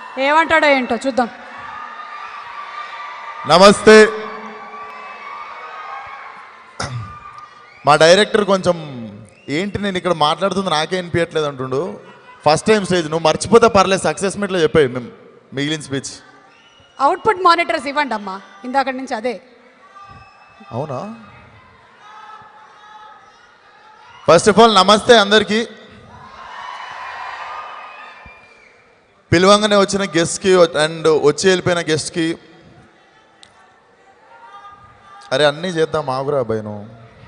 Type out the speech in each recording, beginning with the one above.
ఏమంటాడో ఏంటో చూద్దాం నమస్తే మా డైరెక్టర్ కొంచెం ఏంటి నేను ఇక్కడ మాట్లాడుతుంది నాకే వినిపించట్లేదు అంటుండు ఫస్ట్ టైం స్టేజ్ నువ్వు మర్చిపోతే పర్లేదు సక్సెస్ మీట్లో చెప్పాయి మేము మిగిలిన స్పీచ్ అవుట్పుట్ మానిటర్స్ ఇవ్వండి అమ్మా ఇందాక నుంచి అదే అవునా ఫస్ట్ ఆఫ్ ఆల్ నమస్తే అందరికీ పిలవంగానే వచ్చిన గెస్ట్కి అండ్ వచ్చి వెళ్ళిపోయిన గెస్ట్కి అరే అన్నీ చేద్దాం ఆగురా అబ్బాయి నువ్వు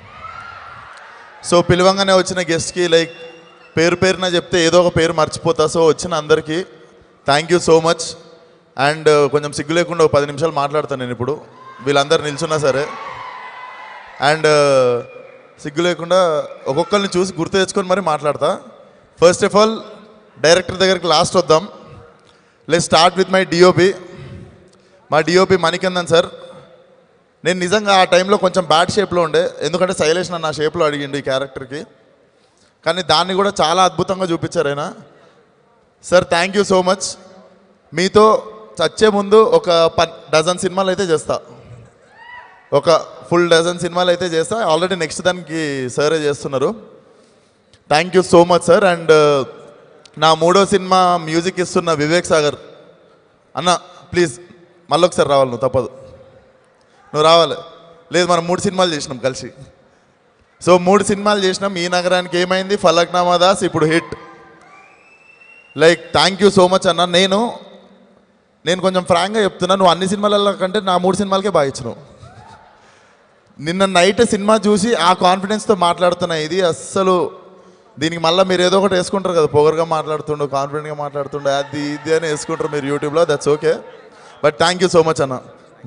సో పిలవంగానే వచ్చిన గెస్ట్కి లైక్ పేరు పేరున చెప్తే ఏదో ఒక పేరు మర్చిపోతా సో వచ్చిన అందరికీ thank you so much and కొంచెం సిగ్గు లేకుండా ఒక పది నిమిషాలు మాట్లాడతాను నేను ఇప్పుడు వీళ్ళందరూ నిల్చున్నా సరే అండ్ సిగ్గు లేకుండా ఒక్కొక్కరిని చూసి గుర్తు తెచ్చుకొని మరి మాట్లాడతా ఫస్ట్ ఆఫ్ ఆల్ డైరెక్టర్ దగ్గరికి లాస్ట్ వద్దాం let start with my DOP మా డిఓపి మణికందన్ సార్ నేను నిజంగా ఆ టైంలో కొంచెం బ్యాడ్ షేప్లో ఉండే ఎందుకంటే శైలేష్ నన్ను ఆ షేప్లో అడిగిండు ఈ క్యారెక్టర్కి కానీ దాన్ని కూడా చాలా అద్భుతంగా చూపించారు ఆయన sir thank you so much మీతో చచ్చే ముందు ఒక పన్ డజన్ సినిమాలు అయితే చేస్తా ఒక ఫుల్ డజన్ సినిమాలు అయితే చేస్తా ఆల్రెడీ నెక్స్ట్ దానికి సరే చేస్తున్నారు thank you so much sir and నా మూడో సినిమా మ్యూజిక్ ఇస్తున్న వివేక్ సాగర్ అన్న ప్లీజ్ మళ్ళొకసారి రావాలి నువ్వు తప్పదు నువ్వు రావాలి లేదు మనం మూడు సినిమాలు చేసినాం కలిసి సో మూడు సినిమాలు చేసినాం ఈ నగరానికి ఏమైంది ఫలక్నామా దాస్ ఇప్పుడు hit like thank you so much అన్న నేను నేను కొంచెం ఫ్రాంక్గా చెప్తున్నా నువ్వు అన్ని సినిమాలలో కంటే నా మూడు సినిమాలకే బాగా ఇచ్చినావు నిన్న నైట్ సినిమా చూసి ఆ కాన్ఫిడెన్స్తో మాట్లాడుతున్నా ఇది అస్సలు దీనికి మళ్ళీ మీరు ఏదో ఒకటి వేసుకుంటారు కదా పొగరుగా మాట్లాడుతుండు కాన్ఫిడెంట్గా మాట్లాడుతుండు అది ఇది అని వేసుకుంటారు మీరు యూట్యూబ్లో that's okay but thank you so much అన్న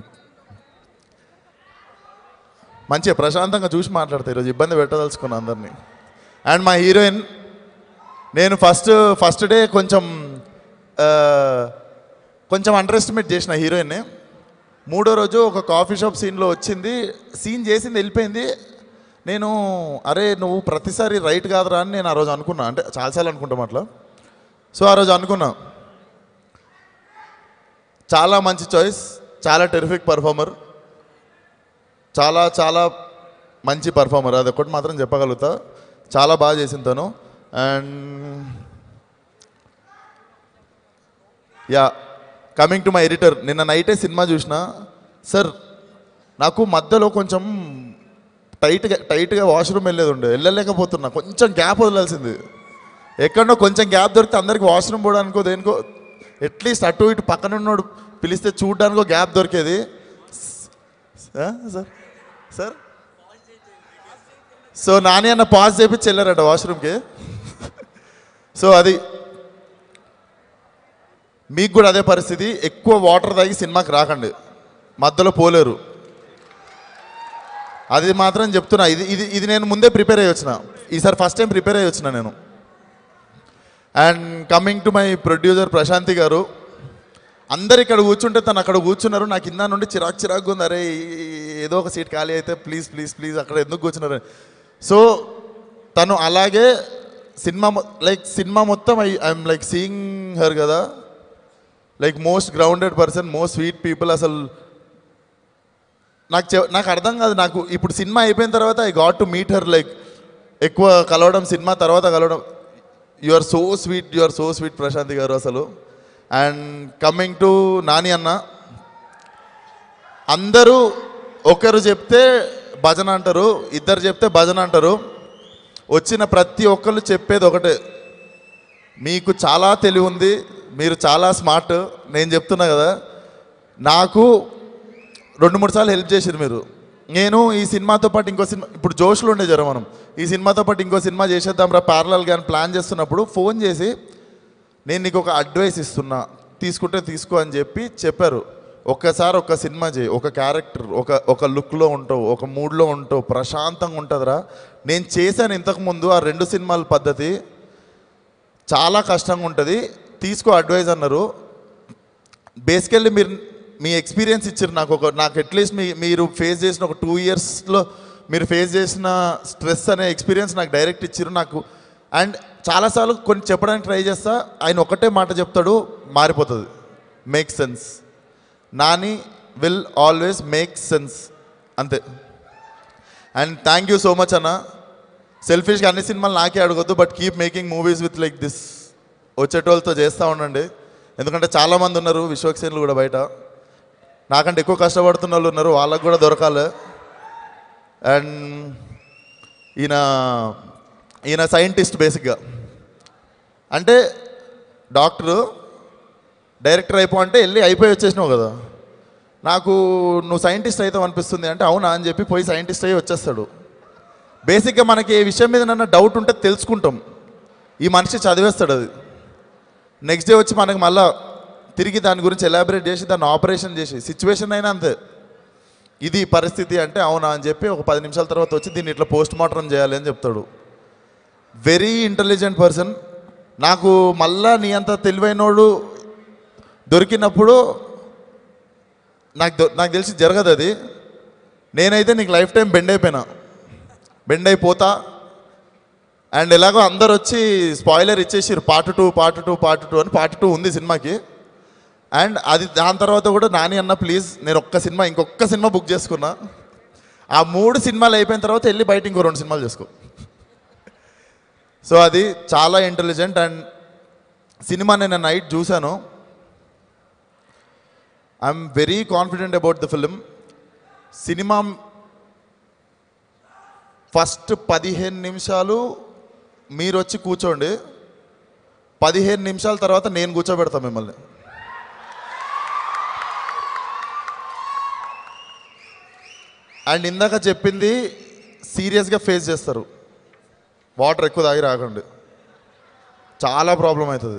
మంచిగా ప్రశాంతంగా చూసి మాట్లాడతాయి ఈరోజు ఇబ్బంది పెట్టదలుచుకున్నా అందరినీ అండ్ మా హీరోయిన్ నేను ఫస్ట్ ఫస్ట్ డే కొంచెం ఆ, కొంచెం అండర్ ఎస్టిమేట్ చేసిన హీరోయిన్ని మూడో రోజు ఒక కాఫీ షాప్ సీన్లో వచ్చింది సీన్ చేసింది వెళ్ళిపోయింది నేను అరే నువ్వు ప్రతిసారి రైట్ కాదురా అని నేను ఆ రోజు అనుకున్నా అంటే చాలాసార్లు అనుకుంటాం అట్లా సో ఆ రోజు అనుకున్నా చాలా మంచి చాయిస్ చాలా టెరిఫిక్ పర్ఫార్మర్ చాలా చాలా మంచి పర్ఫార్మర్ అది ఒకటి మాత్రం చెప్పగలుగుతా చాలా బాగా చేసింది తను and ya coming to my editor నిన్న నైటే సినిమా చూసిన సార్ నాకు మధ్యలో కొంచెం టైట్గా టైట్గా వాష్రూమ్ వెళ్ళేది ఉండే వెళ్ళలేకపోతున్నా కొంచెం గ్యాప్ వదలాల్సింది ఎక్కడో కొంచెం గ్యాప్ దొరికితే అందరికి వాష్రూమ్ పోవడానికో దేనికో అట్లీస్ట్ అటు ఇటు పక్కన ఉన్నోడు పిలిస్తే చూడడానికో గ్యాప్ దొరికేది ఆ, సార్ సార్ సో నాని అన్న పాజ్ చేపించి వెళ్ళారట వాష్రూమ్కి సో అది మీకు కూడా అదే పరిస్థితి ఎక్కువ వాటర్ తాగి సినిమాకి రాకండి మధ్యలో పోలేరు అది మాత్రం చెప్తున్నా ఇది ఇది ఇది నేను ముందే ప్రిపేర్ అయ్యి వచ్చిన ఈసారి ఫస్ట్ టైం ప్రిపేర్ అయ్యి వచ్చిన నేను and coming to my producer Prashanthi garu అందరు ఇక్కడ కూర్చుంటే తను అక్కడ కూర్చున్నారు నాకు కింద నుండి చిరాకు చిరాకు ఉంది అరే ఈ- ఏదో ఒక సీట్ ఖాళీ అయితే ప్లీజ్ ప్లీజ్ ప్లీజ్ అక్కడ ఎందుకు కూర్చున్నారు సో తను అలాగే సినిమా లైక్ సినిమా మొత్తం I I'm like seeing her కదా like most grounded person most sweet people అసలు నాకు చె- నాకు అర్థం కాదు నాకు ఇప్పుడు సినిమా అయిపోయిన తర్వాత I got to meet her like ఎక్కువ కలవడం సినిమా తర్వాత కలవడం you are so sweet you are so sweet Prashanthi garu అసలు అండ్ కమింగ్ టు నాని అన్న అందరూ ఒకరు చెప్తే భజన అంటారు ఇద్దరు చెప్తే భజన అంటారు వచ్చిన ప్రతి ఒక్కరు చెప్పేది ఒకటే మీకు చాలా తెలివి ఉంది మీరు చాలా స్మార్ట్ నేను చెప్తున్నా కదా నాకు రెండు మూడు సార్లు హెల్ప్ చేసారు మీరు నేను ఈ సినిమాతో పాటు ఇంకో సినిమా ఇప్పుడు జోష్లో ఉండే జర మనం ఈ సినిమాతో పాటు ఇంకో సినిమా చేసేద్దాం రా ప్యారలల్ కానీ ప్లాన్ చేస్తున్నప్పుడు ఫోన్ చేసి నేను నీకు ఒక అడ్వైస్ ఇస్తున్నా తీసుకుంటే తీసుకో అని చెప్పి చెప్పారు ఒక్కసారి ఒక సినిమా చేయి ఒక క్యారెక్టర్ ఒక ఒక లుక్లో ఉంటావు ఒక మూడ్లో ఉంటావు ప్రశాంతంగా ఉంటుందిరా నేను చేశాను ఇంతకుముందు ఆ రెండు సినిమాల పద్ధతి చాలా కష్టంగా ఉంటుంది తీసుకో అడ్వైజ్ అన్నారు బేసికల్లీ మీరు మీ ఎక్స్పీరియన్స్ ఇచ్చారు నాకు ఒక నాకు అట్లీస్ట్ మీ మీరు ఫేస్ చేసిన ఒక టూ ఇయర్స్లో మీరు ఫేస్ చేసిన స్ట్రెస్ అనే ఎక్స్పీరియన్స్ నాకు డైరెక్ట్ ఇచ్చారు నాకు అండ్ చాలాసార్లు కొన్ని చెప్పడానికి ట్రై చేస్తా ఆయన ఒకటే మాట చెప్తాడు మారిపోతుంది make sense Nani will always make sense అంతే and thank you so much అన్న సెల్ఫిష్గా అన్ని సినిమాలు నాకే అడగొద్దు but keep making movies with like this వచ్చేటోళ్ళతో చేస్తూ ఉండండి ఎందుకంటే చాలామంది ఉన్నారు విశ్వక్సేనులు కూడా బయట నాకంటే ఎక్కువ కష్టపడుతున్న వాళ్ళు ఉన్నారు వాళ్ళకు కూడా దొరకాలి అండ్ ఈయన ఈయన సైంటిస్ట్ బేసిక్గా అంటే డాక్టరు డైరెక్టర్ అయిపో అంటే వెళ్ళి అయిపోయి వచ్చేసినావు కదా నాకు నువ్వు సైంటిస్ట్ అవుతావు అనిపిస్తుంది అంటే అవునా అని చెప్పి పోయి సైంటిస్ట్ అయ్యి వచ్చేస్తాడు బేసిక్గా మనకి ఏ విషయం మీద నన్న డౌట్ ఉంటే తెలుసుకుంటాం ఈ మనిషి చదివేస్తాడు అది నెక్స్ట్ డే వచ్చి మనకి మళ్ళా తిరిగి దాని గురించి ఎలాబరేట్ చేసి దాన్ని ఆపరేషన్ చేసి సిచ్యువేషన్ అయినా అంతే ఇది పరిస్థితి అంటే అవునా అని చెప్పి ఒక పది నిమిషాల తర్వాత వచ్చి దీన్ని ఇట్లా పోస్ట్ మార్టం చేయాలి అని చెప్తాడు వెరీ ఇంటెలిజెంట్ పర్సన్ నాకు మళ్ళా నీ అంత తెలివైనోడు దొరికినప్పుడు నాకు దొ- నాకు తెలిసి జరగదు అది నేనైతే నీకు లైఫ్ టైం బెండ్ అయిపోయినా బెండ్ అయిపోతా అండ్ ఎలాగో అందరు వచ్చి స్పాయిలర్ ఇచ్చేసారు part two part two part two అని పార్ట్ టూ ఉంది సినిమాకి అండ్ అది దాని తర్వాత కూడా నాని అన్న ప్లీజ్ నేను ఒక్క సినిమా ఇంకొక సినిమా బుక్ చేసుకున్నా ఆ మూడు సినిమాలు అయిపోయిన తర్వాత వెళ్ళి బయట ఇంకో రెండు సినిమాలు చేసుకో సో అది చాలా ఇంటెలిజెంట్ అండ్ సినిమా నేను నైట్ చూశాను I'm very confident about the film cinema first పదిహేను నిమిషాలు మీరు వచ్చి కూర్చోండి పదిహేను నిమిషాల తర్వాత నేను కూర్చోబెడతా మిమ్మల్ని అండ్ ఇందాక చెప్పింది సీరియస్గా ఫేస్ చేస్తారు వాటర్ ఎక్కువ తాగి రాకండి చాలా ప్రాబ్లం అవుతుంది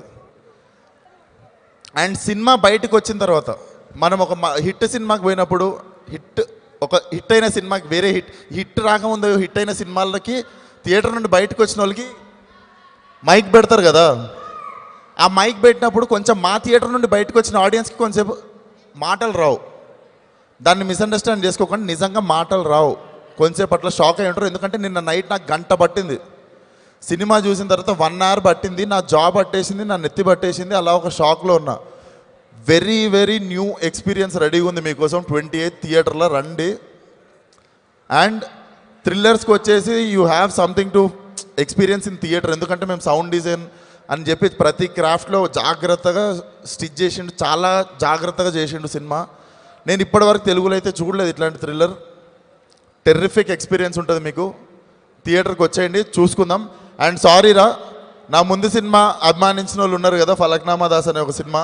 అండ్ సినిమా బయటకు వచ్చిన తర్వాత మనం ఒక మ- హిట్ సినిమాకి పోయినప్పుడు హిట్ ఒక హిట్ అయిన సినిమాకి వేరే హిట్ హిట్ రాకముందు హిట్ అయిన సినిమాలకి థియేటర్ నుండి బయటకు వచ్చిన వాళ్ళకి మైక్ పెడతారు కదా ఆ మైక్ పెట్టినప్పుడు కొంచెం మా థియేటర్ నుండి బయటకు వచ్చిన ఆడియన్స్కి కొంచెంసేపు మాటలు రావు దాన్ని మిస్అండర్స్టాండ్ చేసుకోకుండా నిజంగా మాటలు రావు కొంచెంసేపు అట్లా షాక్ అయి ఉంటారు ఎందుకంటే నిన్న నైట్ నాకు గంట పట్టింది సినిమా చూసిన తర్వాత వన్ అవర్ పట్టింది నా జాబ్ పట్టేసింది నా నెత్తి పట్టేసింది అలా ఒక షాక్లో ఉన్నా వెరీ వెరీ న్యూ ఎక్స్పీరియన్స్ రెడీగా ఉంది మీకోసం ట్వంటీ ఎయిత్ థియేటర్లో రండి అండ్ థ్రిల్లర్స్కి వచ్చేసి you have something to experience in theatre ఎందుకంటే మేము సౌండ్ డిజైన్ అని చెప్పి ప్రతి క్రాఫ్ట్లో జాగ్రత్తగా స్టిచ్ చేసిండు చాలా జాగ్రత్తగా చేసిండు సినిమా నేను ఇప్పటివరకు తెలుగులో అయితే చూడలేదు ఇట్లాంటి థ్రిల్లర్ టెర్రిఫిక్ ఎక్స్పీరియన్స్ ఉంటుంది మీకు థియేటర్కి వచ్చేయండి చూసుకుందాం అండ్ సారీ రా నా ముందు సినిమా అభిమానించిన వాళ్ళు ఉన్నారు కదా ఫలక్నామా దాస్ అనే ఒక సినిమా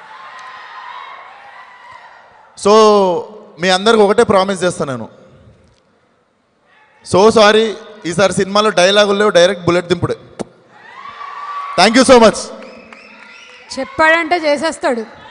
సో మీ అందరికి ఒకటే ప్రామిస్ చేస్తాను నేను సో సారీ ఈసారి సినిమాలో డైలాగులు లేవు డైరెక్ట్ బుల్లెట్ దింపుడే థ్యాంక్ యూ సో మచ్ చెప్పాడంటే చేసేస్తాడు